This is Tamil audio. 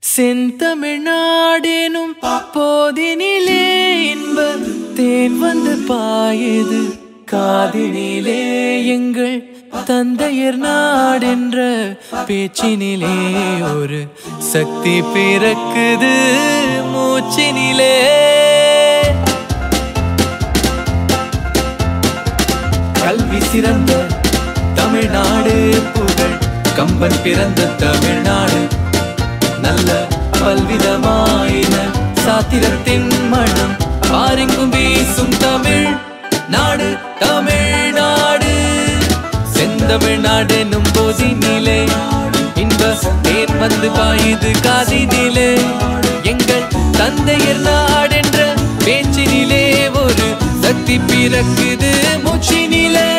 செந்தமிழ்நாடேனும் போதினிலே இன்ப தேன் வந்து பாயுது காதினிலே எங்கள் தந்தையர் நாடென்ற பேச்சினிலே ஒரு சக்தி பிறக்குது மூச்சினிலே கல்வி சிறந்த தமிழ்நாடு புகழ் கம்பன் பிறந்த தமிழ்நாடு நல்ல பல்விதமாயின சாத்திரத்தின் மனம் பாரெங்கும் வீசும் தமிழ் நாடு தமிழ்நாடு செந்தமிழ்நாடு எனும் போதினிலே இன்ப தேன் வந்து பாயுது காதினிலே எங்கள் தந்தையர் நாடென்ற பேச்சினிலே ஒரு சக்தி பிறக்குது மூச்சினிலே